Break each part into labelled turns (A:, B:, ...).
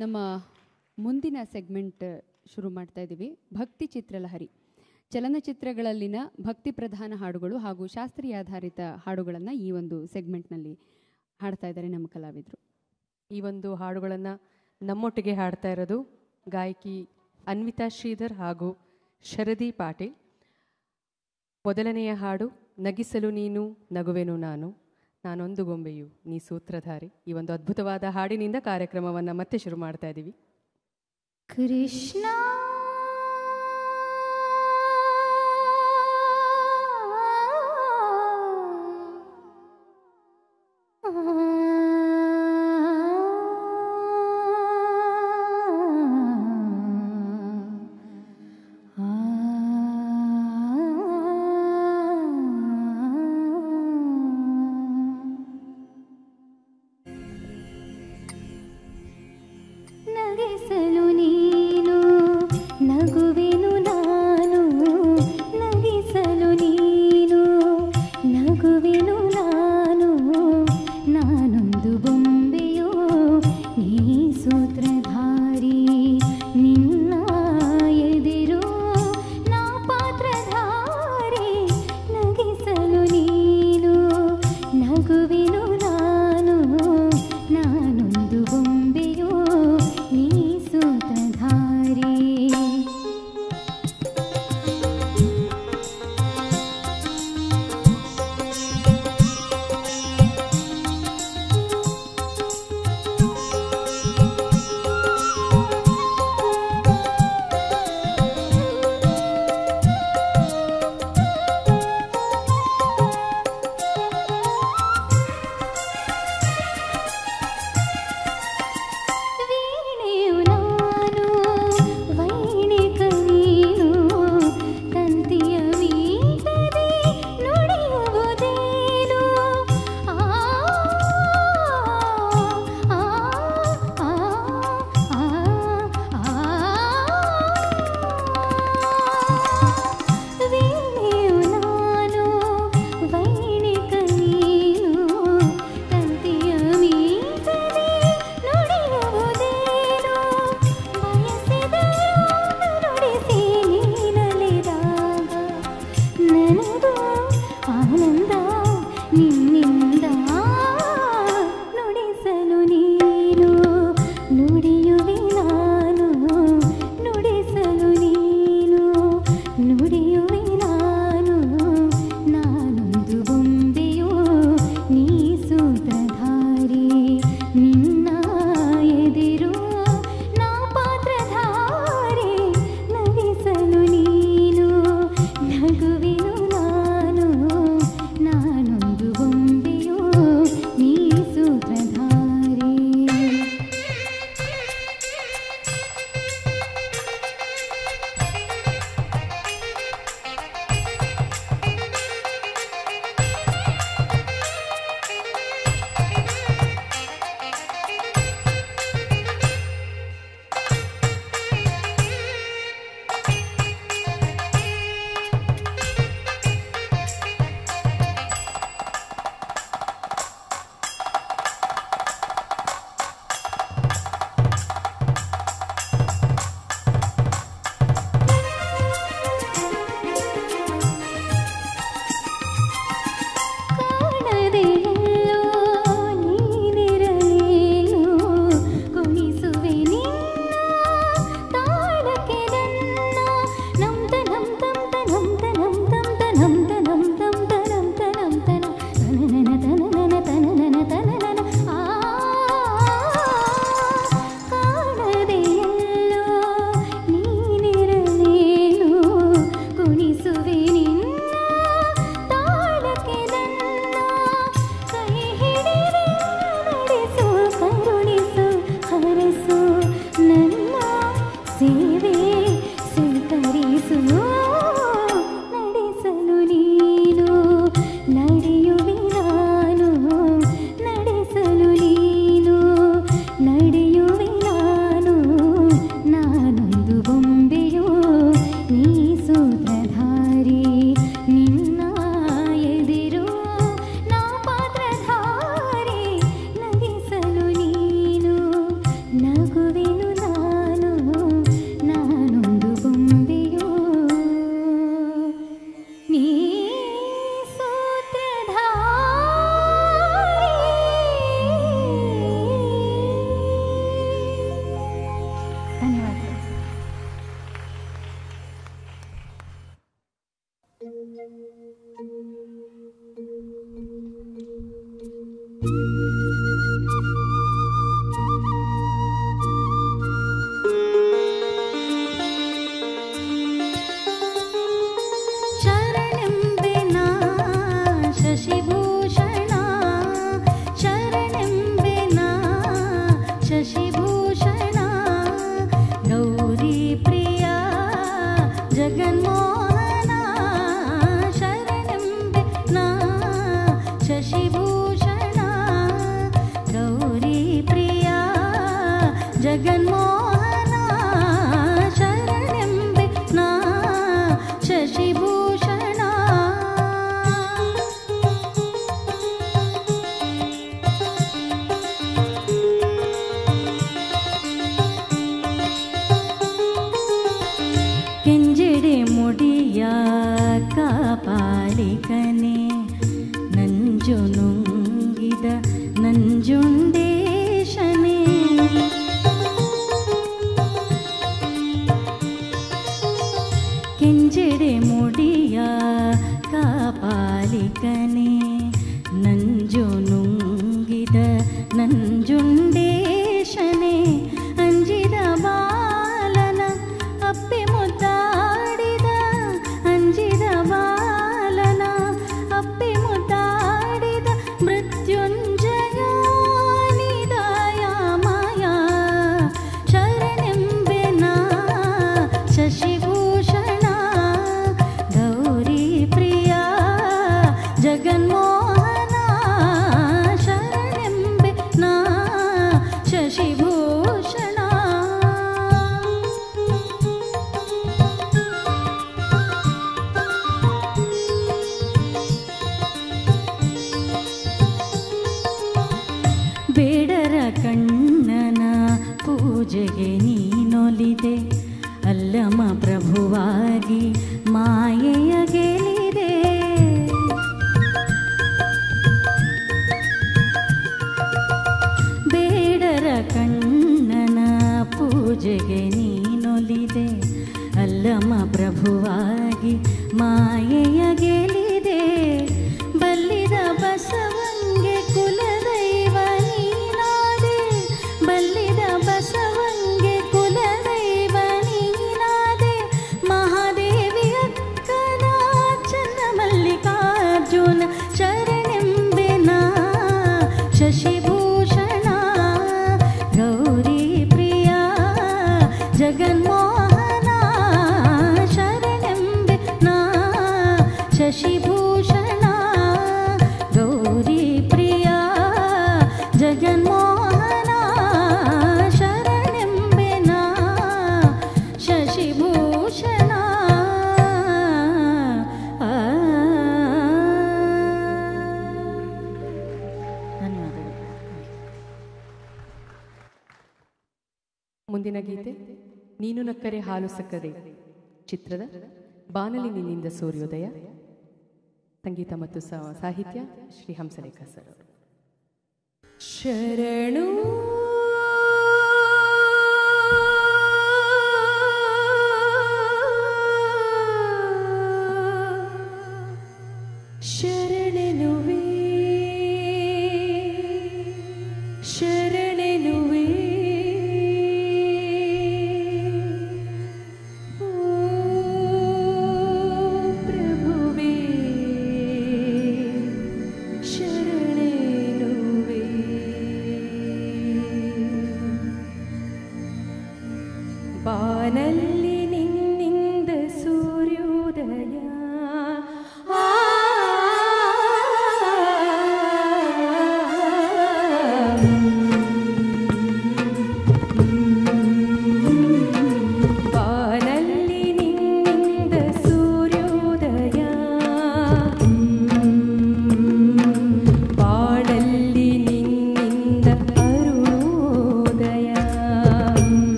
A: ನಮ್ಮ ಮುಂದಿನ ಸೆಗ್ಮೆಂಟ್ ಶುರು ಮಾಡ್ತಾ ಇದ್ದೀವಿ ಭಕ್ತಿ ಚಿತ್ರಲಹರಿ ಚಲನಚಿತ್ರಗಳಲ್ಲಿನ ಭಕ್ತಿ ಪ್ರಧಾನ ಹಾಡುಗಳು ಹಾಗೂ ಶಾಸ್ತ್ರೀಯ ಆಧಾರಿತ ಹಾಡುಗಳನ್ನು ಈ ಒಂದು ಸೆಗ್ಮೆಂಟ್ನಲ್ಲಿ ಹಾಡ್ತಾ ಇದ್ದಾರೆ ನಮ್ಮ ಕಲಾವಿದರು
B: ಈ ಒಂದು ಹಾಡುಗಳನ್ನು ನಮ್ಮೊಟ್ಟಿಗೆ ಹಾಡ್ತಾ ಇರೋದು ಗಾಯಕಿ ಅನ್ವಿತಾ ಶ್ರೀಧರ್ ಹಾಗೂ ಶರದಿ ಪಾಟೀಲ್ ಮೊದಲನೆಯ ಹಾಡು ನಗಿಸಲು ನೀನು ನಗುವೆನು ನಾನು ನಾನೊಂದು ಗೊಂಬೆಯು ನೀ ಸೂತ್ರಧಾರಿ ಈ ಒಂದು ಅದ್ಭುತವಾದ ಹಾಡಿನಿಂದ ಕಾರ್ಯಕ್ರಮವನ್ನು ಮತ್ತೆ ಶುರು ಮಾಡ್ತಾ ಇದ್ದೀವಿ
C: ಕೃಷ್ಣ ನಗಿಸಲು ನೀನು ನಗುವೆನು ನಾನು ನಗಿಸಲು ನೀನು ನಗುವೆನು ನಾನು ನಾನೊಂದು ಬೊಂಬೆಯೋ ನೀ ಸೂತ್ರಧಾರಿ ನಿನ್ನ ಎದಿರು ನಾ ಪಾತ್ರಧಾರಿ ನಗಿಸಲು ನೀನು ನಗುವೆನು ನಾನು ನಾನೊಂದು ಬೊಂಬೆಯೋ ನೀ ಸೂತ್ರಧಾರಿ ವೀಣೆಯು ನಾನು ವೈಣಿಕ ನೀನು ತಂತಿಯ ಮೀಟದೆ ನುಡಿಯುವುದೇನು ಆ ಆ ಆ ಆ ವೀಣೆಯು ನಾನು ವೈಣಿಕ ನೀನು ತಂತಿಯ ಮೀಟದೆ ನುಡಿಯುವುದೇನು ಬಯಸಿದೆಯೋ ನುಡಿಸಿ ನೀನಲಿದಾಗ ನನಗೂ ಆನಂದ ನಿನ್ನಿಂದ ನುಡಿಸಲು ನೀನು ನುಡಿಯುವೆ ನಾನು ನುಡಿಸಲು ನೀನು ನುಡಿಯುವೆ ನಾನು ನಾನೊಂದು ಬೊಂಬೆಯೋ ನೀ ಸೂತ್ರಧಾರಿ ನಿನ್ನ ಎದಿರು ನಾ ಪಾತ್ರಧಾರಿ ನಗಿಸಲು ನೀನು ನಗುವೆನು ನಾನು ನಾನೊಂದು ಬೊಂಬೆ ಜಗನ್ಮೋಹನ ಶರಣೆಂಬೆ ನಾ ಶಶಿಭೂಷಣ ಕೆಂಜೆಡೆ ಮುಡಿಯ ಕಾಪಾಲಿಕನೆ ನಂಜು ನುಂಗಿದ ನಂಜುಂಡೇಶನೇ ಕೆಂಜೆಡೆ ಮುಡಿಯ ಕಾಪಾಲಿಕನೆ ನಂಜು ನುಂಗಿದ ನಂಜುಂಡೇಶನೇ ಅಂಜಿದ ಬಾಲನ ಅಪ್ಪೆ ಮುದ್ದಾಡಿದ ಅಂಜಿದ ಬಾಲನ ಅಪ್ಪೆ ಮುದ್ದಾಡಿದ ಮೃತ್ಯುಂಜಯ ನಿದಾಯಮಯ ಶರಣೆಂಬೆನ ಶಶಿಭೂಷಣ ಗೌರಿ ಪ್ರಿಯ ಜಗನ್ಮೋಹನ ಶರಣೆಂಬೆ ನಾ ಶಶಿಭೂಷಣ ಬೇಡರ ಕಣ್ಣನ ಪೂಜೆಗೆ ನೀನೊಲಿದೆ ಅಲ್ಲಮ ಪ್ರಭುವಾಗಿ ಮಾಯೆಯ ಗೆಲಿದೆ ಬೇಡರ ಕಣ್ಣನ ಪೂಜೆಗೆ ನೀನೊಲಿದೆ ಅಲ್ಲಮ ಪ್ರಭುವಾಗಿ ಮಾಯೆಯ ಗೆಲಿದೆ ಬಲ್ಲಿದ ಬಸವಂಗೆ ಕುಲದೈವ ನೀನಾದೆ ಬಲ್ಲಿದ ಬಸವಂಗೆ ಕುಲದೈವ ನೀನಾದೆ ಮಹಾದೇವಿ ಅಕ್ಕನ ಚನ್ನ ಮಲ್ಲಿಕಾರ್ಜುನ ಶರಣೆಂಬೆನ ಶಶಿಭೂಷಣ ಗೌರಿ ಪ್ರಿಯ ಜಗನ್ಮೋಹನ ಶರಣೆಂಬೆ ನಾ ಶಶಿಭೂಷಣ ಗೌರಿ ಪ್ರಿಯ ಜಗನ್ಮೋಹನ ಶರಣೆಂಬೆ ನಾ ಶಶಿಭೂಷಣ ಆ. ಧನ್ಯವಾದಗಳು
B: ಮುಂದಿನ ಗೀತೆ ನೀನು ನಕ್ಕರೆ ಹಾಲು ಸಕ್ಕರೆ ಚಿತ್ರದ ಬಾನಲಿ ನಿನ್ನಿಂದ ಸೂರ್ಯೋದಯ ಸಂಗೀತ ಮತ್ತು ಸ- ಸಾಹಿತ್ಯ ಶ್ರೀ ಹಂಸಲೇಖ ಸರ್ ಅವರು. ಶರಣು ಶರಣೆನುವೆ ಶರಣೆನುವೆ ಓ ಪ್ರಭುವೇ ಶರಣೆನುವೆ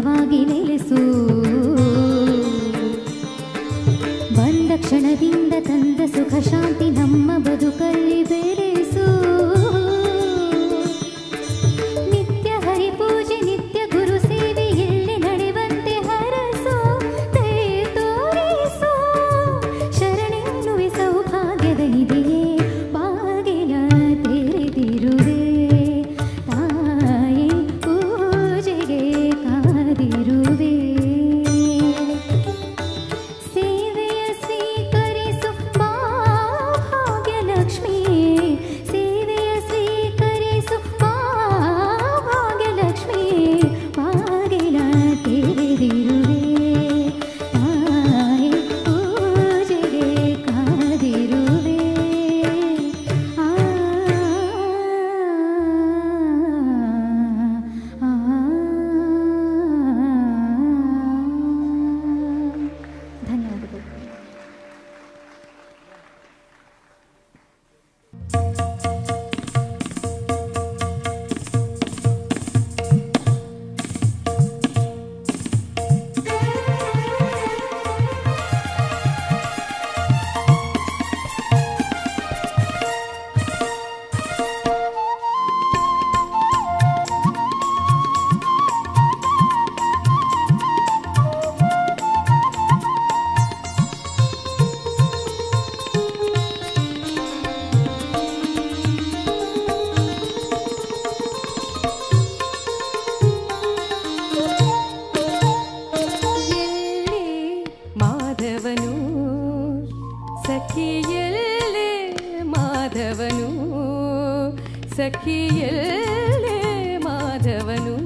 C: ಸ್ಥಿರವಾಗಿ ನೆಲೆಸು ಬಂದ ಕ್ಷಣದಿಂದ ತಂದ ಸುಖ ಶಾಂತಿ ನಮ್ಮ ಬದುಕಲ್ಲಿ ಬೆರೆಸು ನಿತ್ಯ ಹರಿ ಪೂಜೆ ನಿತ್ಯ ಗುರು ಸೇವೆ ಎಲ್ಲಿ ನಡೆವಂತೆ ಹರಸು ದಯೆ ತೋರಿಸು ಶರಣೆನ್ನುವೆ ಸೌಭಾಗ್ಯದ ನಿಧಿಯೇ ಬಾಗಿಲ ತೆರೆದಿರುವೆ ತಾಯಿ ಪೂಜೆಗೆ ಕಾದಿರುವೆ ಸೇವೆಯ ಸ್ವೀಕರಿಸು ಮಾ ಭಾಗ್ಯಲಕ್ಷ್ಮಿ ಸೇವೆಯ ಸ್ವೀಕರಿಸು ಮಾ ಭಾಗ್ಯಲಕ್ಷ್ಮಿ ಬಾಗಿಲ ತೆರೆದಿರುವೆ ತಾಯಿ ಪೂಜೆಗೆ ಕಾದಿರುವೆ ಆ ಧನ್ಯವಾದಗಳು
B: ಎಲ್ಲೇ ಮಾಧವನು ಸಖಿಯಲ್ಲೇ ಮಾಧವನು ಸಖಿಯಲ್ಲೇ ಮಾಧವನು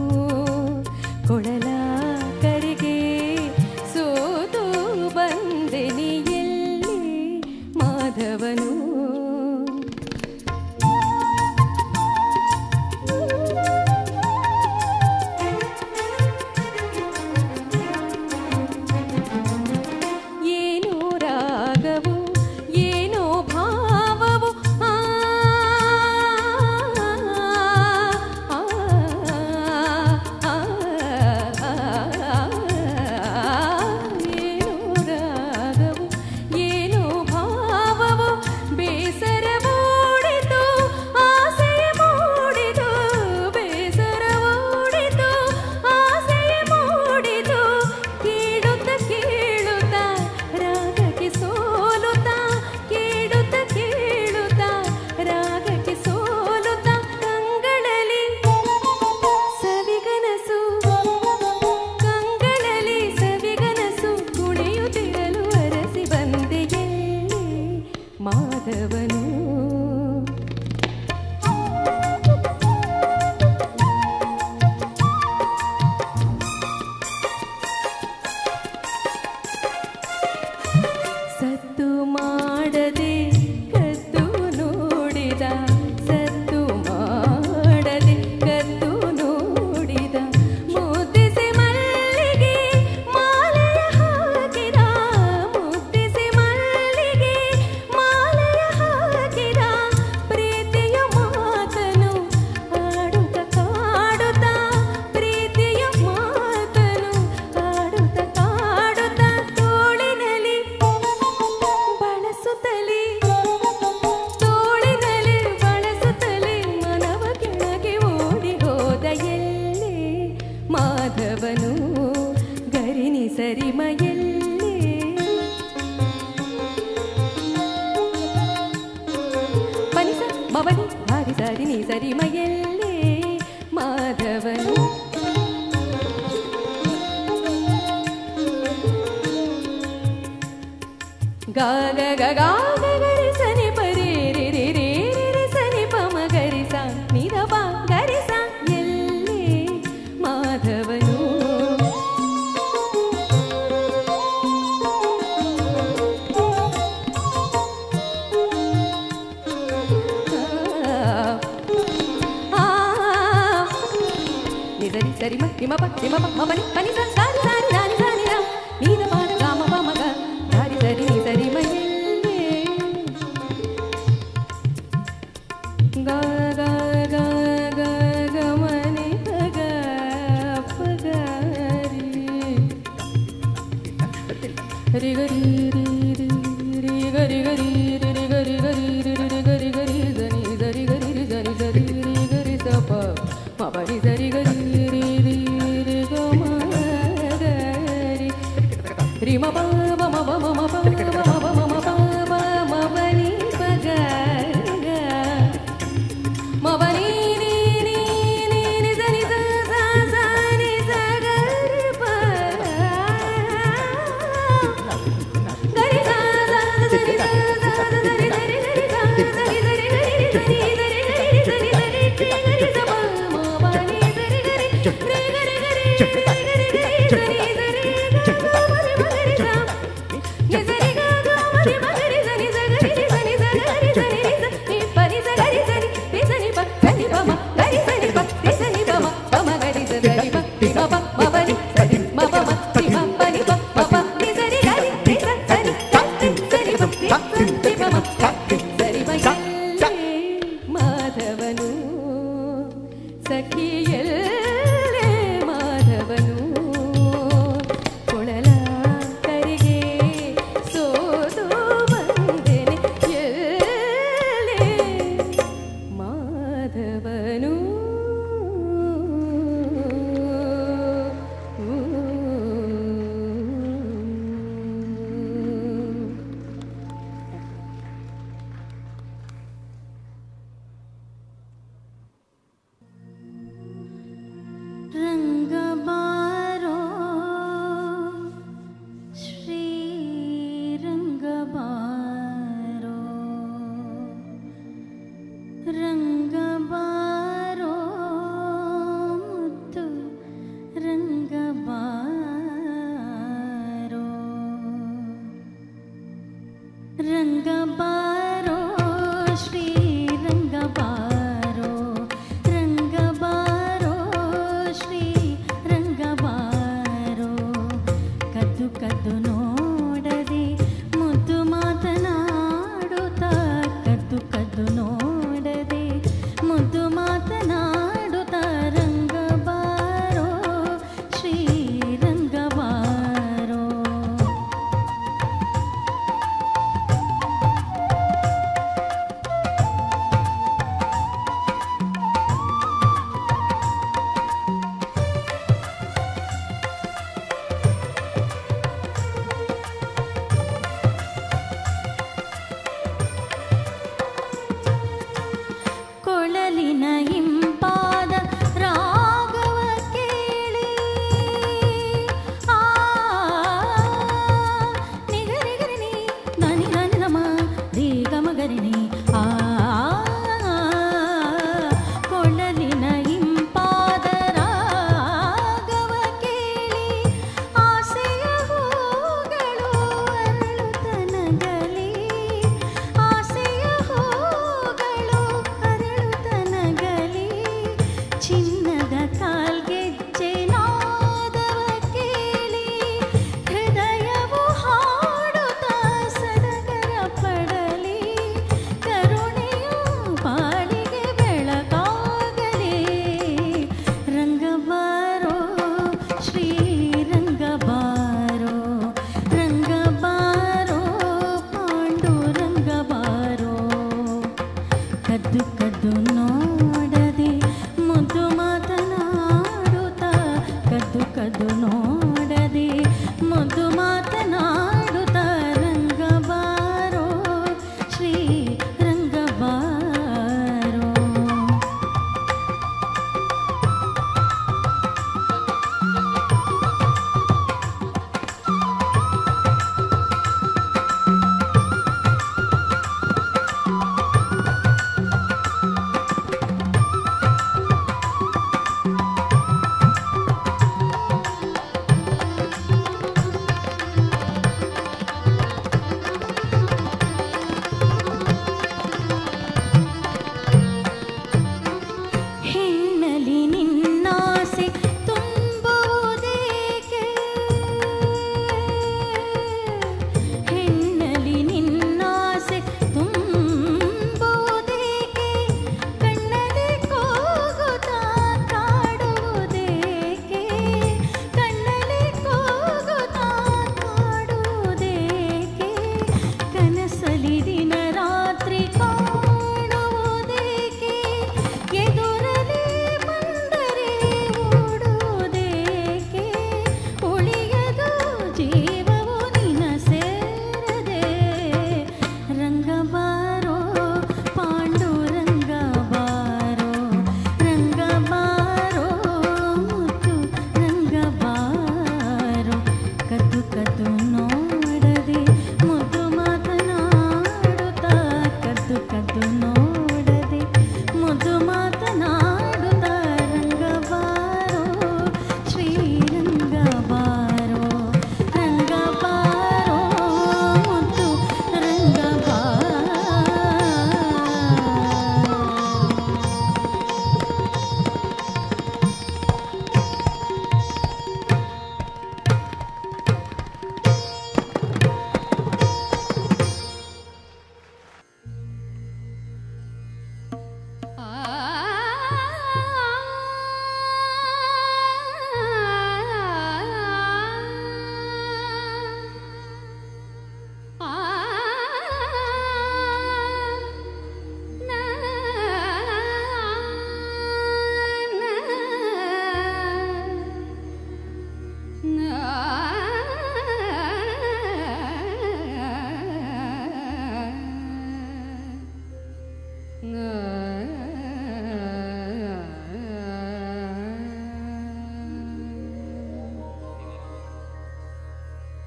B: ಕೊಳಲ ಕರೆಗೆ ಸೋತು ಬಂದೆನಿ ಎಲ್ಲೇ ಮಾಧವನು ಏನೋ ರಾಗವು ಏನೋ ಭಾವವು ಆ, ಆ, ಆ, ಆ, ಏನೋ ರಾಗವು ಏನೋ ಭಾವವು ಬೇಸರ ಮೂಡಿತು ಆಸೆಯ ಮೂಡಿತು ಬೇಸರ ಮೂಡಿತು ಆಸೆಯ ಮೂಡಿತು ಕೇಳುತ್ತ ಕೇಳುತ್ತ ರಾಗಕ್ಕೆ ಸೋಲುತ್ತ ಕೇಳುತ್ತ ಕೇಳುತ್ತ ರಾಗಕ್ಕೆ ಸೋಲುತ್ತ ಕಂಗಳಲ್ಲಿ ಸವಿಗನಸು ಕಂಗಳಲ್ಲಿ ಸವಿಗನಸು ಕುಣಿಯುತ್ತಿರಲು ಅರಸಿ ಬಂದೆ ಎಲ್ಲಿ ಮಾಧವನು ಸತ್ತು ಮಾಡದೆ ಕದ್ದು ನೋಡಿದ ಸತ್ತು ಮಾಡದೆ ಕದ್ದು ನೋಡಿದ ಮುದ್ದಿಸಿ ಮಲ್ಲಿಗೆ ಮಾಲೆಯ ಹಾಕಿದ ಮುದ್ದಿಸಿ ಮಲ್ಲಿಗೆ ಮಾಲೆಯ ಹಾಕಿದ ಪ್ರೀತಿಯ ಮಾತನು ಆಡುತ್ತ ಕಾಡುತ್ತ ಪ್ರೀತಿಯ ಮಾತನು ಆಡುತ್ತ ಕಾಡುತ್ತ ತೋಳಿನಲ್ಲಿ ಬಳಸುತ್ತಲೇ ತೋಳಿನಲ್ಲಿ ಬಳಸುತ್ತಲೇ ಮನವ ಕೆಳಗೆ ಓಡಿ ಹೋದ ಎಲ್ಲೇ ಮಾಧವನು ಗರಿನಿ ಸರಿಮಯಲ್ಲೇ ಪನಿಸ ಮವನಿ ಭಾರಿ ಸರಿ ನೀ ಸರಿಮಯಲ್ಲೇ ಮಾಧವನು ಗ ಗ ಗ ಗ ಗ ಗರಿ ಸನಿ ಪರಿ ರಿ ರಿ ರಿ ರಿ ರಿ ಸನಿ ಪ ಮ ಗರಿ ಸ ನಿ ದ ಪ ಗರಿ ಸ ಎಲ್ಲೇ ಮಾಧವನು ಆ, ಆ, ನಿ ಸರಿ ಸರಿ ಮ ನಿ ಮ ಪ ನಿ ಮ ಪ ಮ ಪ ನಿ ಪ ನಿ ಸ ಸ ರಿ ಸ ರಿ ಸ ನಿ ಸ ನಿ ರ ನೀ ದ ಪ ದ ಗ ಮ ಪ ಮ ಗ ಗ ರಿ ಸರಿ ನಿ ಸರಿ ಮ ಎಲ್ಲೇ ಗ ಗ ಗ ಗ ಗ ಮ ನಿ ಪ ಗ ಪ ಗ ರಿ ಗರಿ ರಿ ರಿ ರಿ ಗರಿ ಗರಿ ರಿ ರಿ ಗರಿ ಗರಿ ರಿ ರಿ ರಿ ಗರಿ ಗರಿ ಜನಿ ಜರಿ ಗರಿ ರಿ ಜನಿ ಜರಿ ರಿ ಗರಿ ಸ ಪ ಮ ಪ ರಿ ಜರಿ ಗರಿ ರಿ ರಿ ರಿ ಗ ಮ ಗರಿ ರಿ ಮ ಪ ಮ ಮ ಪ ಮ ಮ ಪ ಮ ಮ ಪ ಮ ಮ ಪ ಪ ಮ ಪ ನಿ ಪ ಗ ಗ ಮ ಪ ನಿ ನಿ ನಿ ನಿ ನಿ ಸ ನಿ ಸ ಸ ಸ ನಿ ಸ ಗ ರಿ ಪ ಗರಿ ಸ ಸ ಸ ನಿ ಸ ಸ ಸ ಸ ರಿ ಸ ರಿ ಗರಿ ಸ ಸ ರಿ ಸ ರಿ ಗರಿ ರಿ ಸ ರಿ ಸ ರಿ ಗರಿ ರಿ ಸ ರಿ ಸ ರಿ ಟಿ ಗರಿ ಸ ಪ ಮ ಪ ನಿ ಸ ರಿ ಗರಿ ರಿ ಗರಿ ಗರಿ ರಿ ಗರಿ ರಿ ಸ ರಿ ಸ ರಿ ಗ ಮ ರಿ ಮ ಗರಿ ಸ ನಿ ಸ ರಿ ಗ ಗ ಮ ರಿ ಮ ಗರಿ ಸ ನಿ ಸ ಗರಿ ರಿ ಸ ನಿ ಸ ಗರಿ ಸ ನಿ ರಿ ಸ ನಿ ಪ ನಿ ಸ ಗರಿ ಸ ನಿ ರಿ ಸ ನಿ ಪ ಗ ನಿ ಪ ಮ ಗರಿ ಸ ನಿ ಪ ರಿ ಸ ನಿ ಪ ಮ ಪ ಮ ಗರಿ ಸ ಗರಿ ಪ ರಿ ಮ ಪ ಮ ಪ ನಿ ಸ ನಿ ಮ ಪ ಮ ರಿ ಮ ಪ ನಿ ಪ ಮ ಪ ನಿ ಸ ರಿ ಗರಿ ರಿ ಸ ಸ ನಿ ಪ ರಿ ಸ ನಿ ಪ ರಿ ಸ ನಿ ಪ ಮ ಸರಿ ಮ ಎಲ್ಲೇ ಮಾಧವನು ಸಖಿಯಲ್ಲೇ ಮಾಧವನು ಕೊಳಲ ಕರಿಗೆ ಸೋತು ಬಂದೆನೆ ಎಲ್ಲೇ ಮಾಧವನು
C: ರಂಗಬಾರೋ ಶ್ರೀ ರಂಗಬಾರೋ ರಂಗಬಾರೋ ಮುತ್ತು ರಂಗಬಾರೋ ರಂಗಬಾರೋ ಶ್ರೀ ರಂಗಬಾರೋ ರಂಗಬಾರೋ ಶ್ರೀ ರಂಗಬಾರೋ ಕದ್ದು ಕದ್ದು ನೋಡದೆ ಮುದ್ದು ಮಾತನಾಡುತ್ತಾ ಕದ್ದು ಕದ್ದು ನೋಡದೆ ಮುದ್ದು ಮಾತನಾಡುತ್ತಾ ರಂಗಬಾರೋ ಶ್ರೀ ರಂಗಬಾರೋ ಕೊಳಲಿನ ಹಿಂಪಾದ ರಾಗವ ಕೇಳಿ ಆ ನಿಗರಿಗರಿನಿ ನನಿ ನನಿ ನಮ ರಿ ಗಮಗರಿನಿ ಆ ಕೊಳಲಿನ ಹಿಂಪಾದ ರಾಗವ ಕೇಳಿ ಆಸೆಯ ಹೂಗಳು ಅರಳುತ್ತನಗಲಿ ಆಸೆಯ ಹೂಗಳು ಅರಳುತ್ತನಗಲಿ ಚಿನ್ನದ ಕಾಲ್ಗೆಜ್ಜೆ ನಾದವ ಕೇಳಿ ಹೃದಯವು ಹಾಡುತ್ತ ಸಡಗರ ಪಡಲಿ ಕರುಣೆಯು ಬಾಳಿಗೆ ಬೆಳಕಾಗಲಿ ರಂಗಬಾರೋ ಶ್ರೀ ರಂಗಬಾರೋ ರಂಗಬಾರೋ ಪಾಂಡು ರಂಗಬಾರೋ ಕದ್ದು ಕದ್ದು ನೋಡದೆ ಮುದ್ದು ಮಾತನಾಡುತ್ತಾ ಕದ್ದು ಕದ್ದು ನೋಡದೆ ಮುದ್ದು ಮಾತನಾಡುತ್ತಾ ರಂಗಬಾರೋ ಶ್ರೀ ರಂಗಬಾರೋ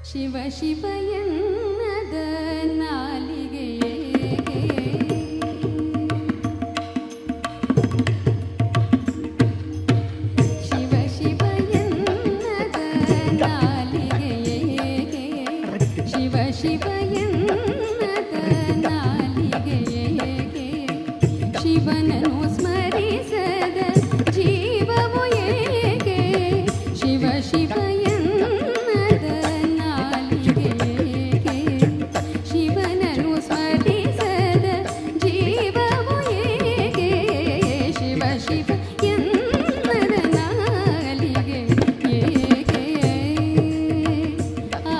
A: ಶಿವ ಶಿವ ಎನ್ನದ ನಾಲಿಗೆಯೇ ಶಿವ ಶಿವ ಎನ್ನದ ನಾಲಿಗೆಯೇ ಶಿವ ಶಿವ ಎನ್ನದ ನಾಲಿಗೆಯೇ ಶಿವನನ್ನು ಸ್ಮರಿಸದ ಜೀವವು ಏಕೆ ಶಿವ ಶಿವ ಎನ್ನದ ನಾಲಿಗೆಯೇ ಶಿವನನ್ನು ಸ್ಮರಿಸದ ಜೀವವು ಏಕೆ ಶಿವ ಶಿವ ಎನ್ನದ ನಾಲಿಗೆ ಏಕೆ ಆ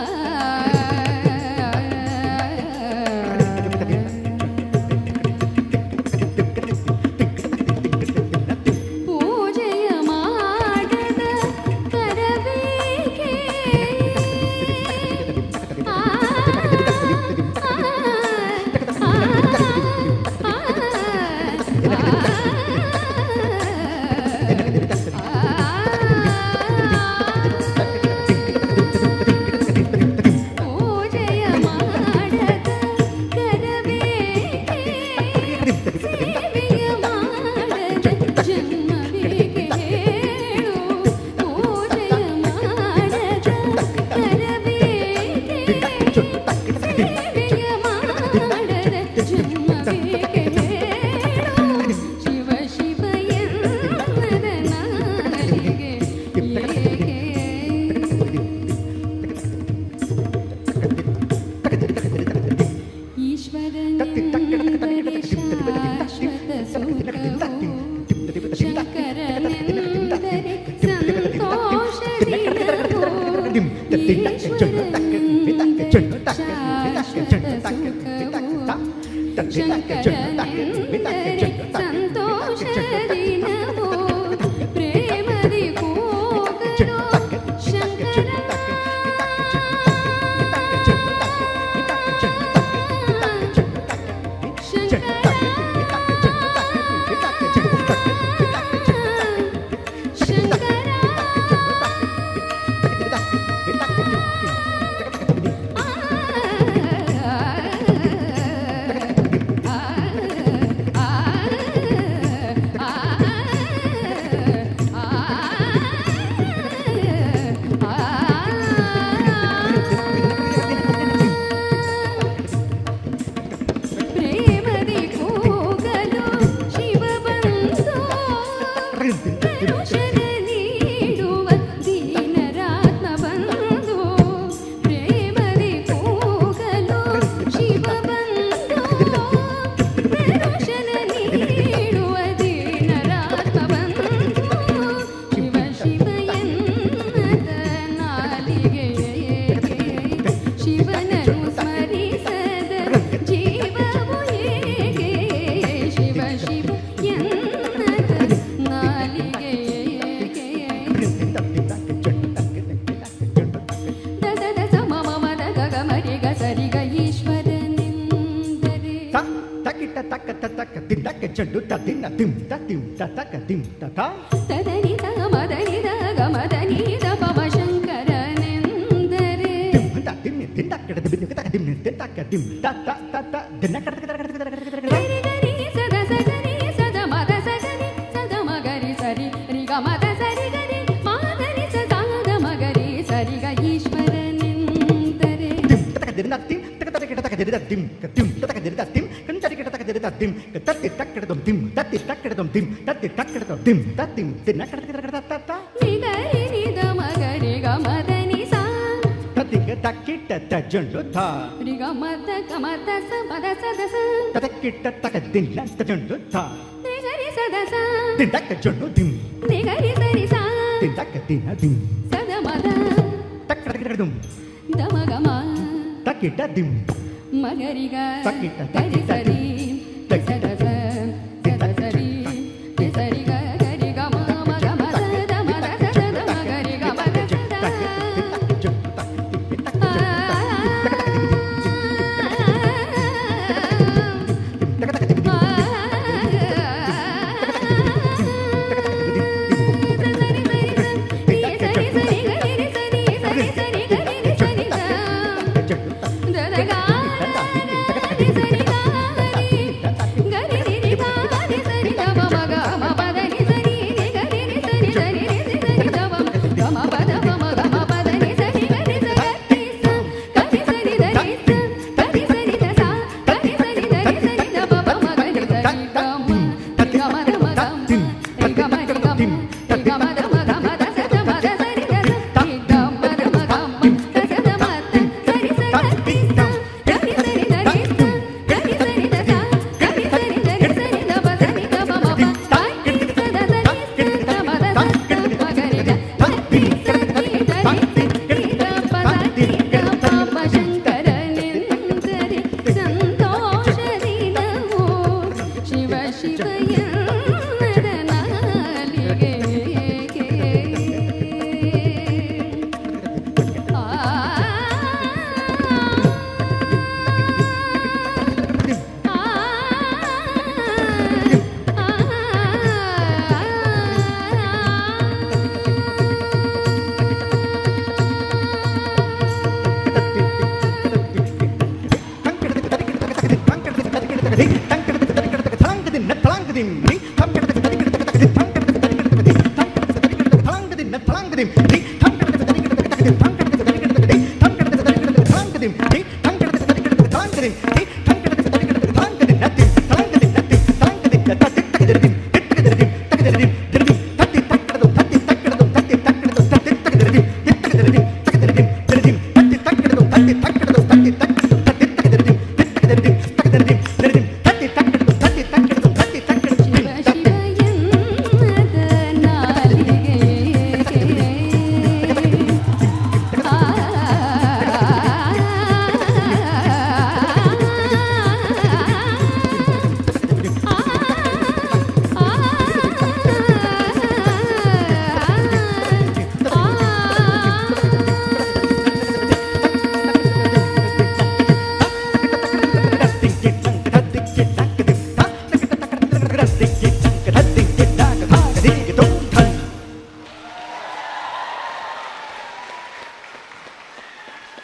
A: ಪೂಜೆಯ ಮಾಡದ ಕರಬೇಕೆ ಆ, ಆ, ಆ, ಪೂಜೆಯ ಮಾಡದ ಕರಬೇಕೆ ಸೇವೆಯ ಮಾಡದ ಜನ್ಮವೇಕೆ ಹೇಳು ಪೂಜೆಯ ಮಾಡದ ಕರಬೇಕೆ ಸೇವೆಯ ಮಾಡದ ಜನ್ಮವೇಕೆ ಹೇಳು ಶಿವ ಶಿವ ಎನ್ನದ ನಾಲಿಗೆ ಏಕೆ ಈಶ್ವರನೆಂದರೆ ಶಾಶ್ವತ ಸುಖವು ಶಂಕರನೆಂದರೆ ಸಂತೋಷ ದಿನವು ಈಶ್ವರನೆಂದರೆ ಶಾಶ್ವತ ಸುಖವು ಶಂಕರನೆಂದರೆ ಸಂತೋಷ ದಿನವು ಪ್ರೇಮದಿ ಕೂಗಲು ಶಂಕರ ಪ್ರೇಮದಿ ಕೂಗಲು ಶಿವ ಬಂದು ಕರುಷನ ನೀಡುವ ದೀನರಾತ್ಮ ಬಂದು ಪ್ರೇಮದಿ ಕೂಗಲು ಶಿವ ಬಂದು ಕರುಷನ ನೀಡುವ ದೀನರಾತ್ಮ ಬಂದು ಶಿವ ಶಿವ ಎನ್ನದ ನಾಲಿಗೆಯೇ ಶಿವನನ್ನು ಸ್ಮರಿಸದ ಜೀವವು ಏಕೆ ಶಿವ ಶಿವ ಎನ್ನದ ನಾಲಿಗೆಯೇ ದದ ಸಮ ಮಮ ದಗ ಗಮರಿ ಗ ಸರಿ ಗ ಈಶ್ವರನೆಂದರೆ
D: ತಕಿಟ ತಕ್ಕ ತಕ್ಕ ತಿಂದಕ್ಕ ಚೆಂಡು ತದಿನ್ನ ತಿಂ ತಿಂ ತಕ ತಿಂ ತತ
A: ತದನಿ ತ ಮದನಿ ದ ಗಮದನಿ ದ ಪವ ಶಂಕರನೆಂದರೆ
D: ತಿಂ ತಿಂ ತಿಂದಕ್ಕ ತಿಂ ತಕ ತಿಂ ತಿಂದಕ್ಕ ತಿಂ ತತ ತತ ದಿನ ಕಡ ಕಡ ಕಡ ಕಡ ಕಡ ಕಡ
A: ಗರಿ ಗರಿ ಸದ ಸಗರಿ ಸದ ಮದ ಸಗರಿ ಸದ ಮಗರಿ ಸರಿ ರಿ ಗ ಮದ ಸರಿ ಗರಿ ಮಾದರಿ ಸದಾದ ಮಗರಿ ಸರಿ ಗ ಈಶ್ವರನೆಂದರೆ
D: ತಿಂ ತಕ ದಿನ ತಿಂ ತಕ ತಕ ಕಡ ತಕ ದಿನ ತಿಂ ತಿಂ ತಕ ದಿನ ತಿಂ ಕಂತರಿ ಕಡ ತಕ ದಿನ ತಿಂ ತತ್ತಿ ತಕ್ಕ ದಂ ತಿಂ ತತ್ತಿ ತಕ್ಕ ದಂ ತಿಂ ತತ್ತಿ ತಕ್ಕ ದಂ ತಿಂ ತತ್ತಿಂ ದಿನ ಕಡ ಕಡ ಕಡ ತತ
A: ನಿಗರಿ ನಿದ ಮಗರಿ ಗ ಮದನಿ ಸಾ
D: ತತ್ತಿಗ ತಕ್ಕಿಟ್ಟ ತಜಂಡು ಥ
A: ರಿ ಗ ಮದ ಗ ಮದ ಸ ಮದ ಸದ ಸ
D: ತದಕ್ಕಿಟ್ಟ ತಕ ದಿನ ತಜಂಡು ಥ
A: ನಿಗರಿ ಸದ ಸ
D: ತಿಂದಕ್ಕ ಜಂಡು ತಿಂ
A: ನಿಗರಿ ಸರಿ ಸಾ
D: ತಿಂದಕ್ಕ ದಿನ ತಿಂ
A: ಸದ ಮದ
D: ತಕ್ಕ ಕಡ ಕಡ ದಂ
A: ದಮ ಗಮ
D: ತಕ್ಕಿಟ್ಟ ದಿಂ
A: ಮಗರಿಗ
D: ತಕ್ಕಿಟ್ಟ
A: ಗರಿ ಸರಿ
D: ತಕ್ಕಿಟ್ಟ
A: ಸದ ಸ ಸದ ಸರಿ ರಿ ಸರಿ ಗ ಗರಿ ಗ ಮ ಮ ಗ ಮ ದ ದ ಮ ದ ದ ದ ದ ಮ ಗರಿ ಗ ಮ ದ ದ ಆ ಸರಿ ಸರಿ ಸರಿ ಗರಿ ಸರಿ ಸರಿ ಸರಿ ಗರಿ ಸರಿ ಗ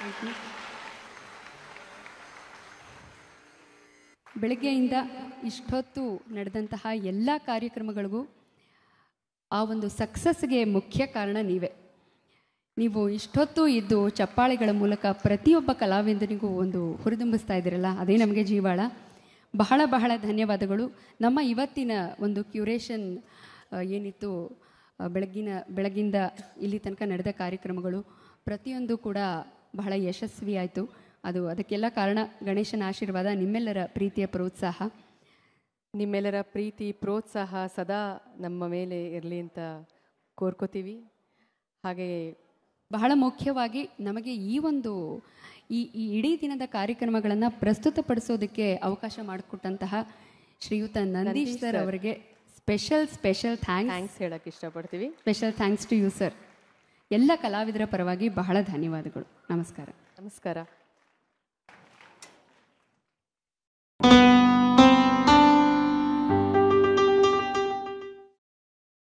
A: ಬೆಳಗ್ಗೆಯಿಂದ ಇಷ್ಟೊತ್ತು ನಡೆದಂತಹ ಎಲ್ಲ ಕಾರ್ಯಕ್ರಮಗಳಿಗೂ ಆ ಒಂದು ಸಕ್ಸಸ್ಗೆ ಮುಖ್ಯ ಕಾರಣ ನೀವೇ ನೀವು ಇಷ್ಟೊತ್ತು ಇದ್ದು ಚಪ್ಪಾಳೆಗಳ ಮೂಲಕ ಪ್ರತಿಯೊಬ್ಬ ಕಲಾವಿದನಿಗೂ ಒಂದು ಹುರಿದುಂಬಿಸ್ತಾ ಇದ್ದೀರಲ್ಲ ಅದೇ ನಮಗೆ ಜೀವಾಳ ಬಹಳ ಬಹಳ ಧನ್ಯವಾದಗಳು ನಮ್ಮ ಇವತ್ತಿನ ಒಂದು ಕ್ಯೂರೇಷನ್ ಏನಿತ್ತು ಆ, ಬೆಳಗ್ಗಿನ ಬೆಳಗಿಂದ ಇಲ್ಲಿ ತನಕ ನಡೆದ ಕಾರ್ಯಕ್ರಮಗಳು ಪ್ರತಿಯೊಂದು ಕೂಡ ಬಹಳ ಯಶಸ್ವಿ ಆಯಿತು ಅದು ಅದಕ್ಕೆಲ್ಲ ಕಾರಣ ಗಣೇಶನ ಆಶೀರ್ವಾದ ನಿಮ್ಮೆಲ್ಲರ ಪ್ರೀತಿಯ ಪ್ರೋತ್ಸಾಹ
B: ನಿಮ್ಮೆಲ್ಲರ ಪ್ರೀತಿ ಪ್ರೋತ್ಸಾಹ ಸದಾ ನಮ್ಮ ಮೇಲೆ ಇರಲಿ ಅಂತ ಕೋರ್ಕೋತೀವಿ ಹಾಗೆ
A: ಬಹಳ ಮುಖ್ಯವಾಗಿ ನಮಗೆ ಈ ಒಂದು ಈ ಈ ಇಡೀ ದಿನದ ಕಾರ್ಯಕ್ರಮಗಳನ್ನು ಪ್ರಸ್ತುತಪಡಿಸೋದಕ್ಕೆ ಅವಕಾಶ ಮಾಡಿಕೊಟ್ಟಂತಹ ಶ್ರೀಯುತ ನಂದೀಶ್ ಸರ್ ಅವರಿಗೆ ಸ್ಪೆಷಲ್ ಸ್ಪೆಷಲ್ ಥ್ಯಾಂಕ್ಸ್
B: ಥ್ಯಾಂಕ್ಸ್ ಹೇಳಕ್ಕೆ ಇಷ್ಟಪಡ್ತೀವಿ
A: special thanks to you sir ಎಲ್ಲ ಕಲಾವಿದರ ಪರವಾಗಿ ಬಹಳ ಧನ್ಯವಾದಗಳು ನಮಸ್ಕಾರ
B: ನಮಸ್ಕಾರ